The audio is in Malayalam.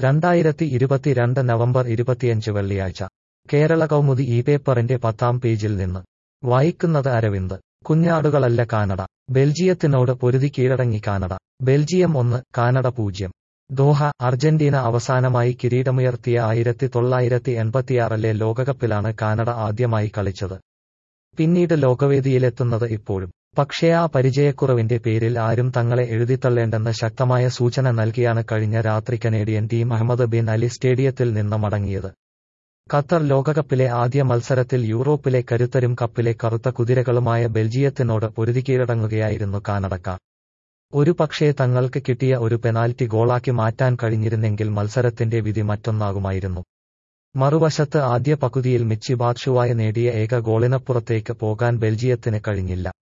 രണ്ടായിരത്തി ഇരുപത്തിരണ്ട് നവംബർ ഇരുപത്തിയഞ്ച് വെള്ളിയാഴ്ച കേരള കൗമുദി ഈ പേപ്പറിന്റെ പത്താം പേജിൽ നിന്ന് വായിക്കുന്നത് അരവിന്ദ് കുഞ്ഞാടുകളല്ല കാനഡ ബെൽജിയത്തിനോട് പൊരുതി കീഴടങ്ങി കാനഡ ബെൽജിയം ഒന്ന് കാനഡ പൂജ്യം ദോഹ അർജന്റീന അവസാനമായി കിരീടമുയർത്തിയ ആയിരത്തി തൊള്ളായിരത്തി എൺപത്തിയാറിലെ ലോകകപ്പിലാണ് കാനഡ ആദ്യമായി കളിച്ചത് പിന്നീട് ലോകവേദിയിലെത്തുന്നത് ഇപ്പോഴും പക്ഷേ ആ പരിചയക്കുറവിന്റെ പേരിൽ ആരും തങ്ങളെ എഴുതിത്തള്ളേണ്ടെന്ന് ശക്തമായ സൂചന നൽകിയാണ് കഴിഞ്ഞ രാത്രി Canadian team Ahmad bin Ali സ്റ്റേഡിയത്തിൽ നിന്ന് മടങ്ങിയത് ഖത്തർ ലോകകപ്പിലെ ആദ്യ മത്സരത്തിൽ യൂറോപ്പിലെ കരുത്തരും കപ്പിലെ കറുത്ത കുതിരകളുമായ ബെൽജിയത്തിനോട് പൊരുതി കീഴടങ്ങുകയായിരുന്നു കാനഡക്കാർ ഒരു പക്ഷേ തങ്ങൾക്ക് കിട്ടിയ ഒരു പെനാൽറ്റി ഗോളാക്കി മാറ്റാൻ കഴിഞ്ഞിരുന്നെങ്കിൽ മത്സരത്തിന്റെ വിധി മറ്റൊന്നാകുമായിരുന്നു മറുവശത്ത് ആദ്യ പകുതിയിൽ മിച്ചി ബാത്ഷുവായ നേടിയ ഏക ഗോളിനപ്പുറത്തേക്ക് പോകാൻ ബെൽജിയത്തിന് കഴിഞ്ഞില്ല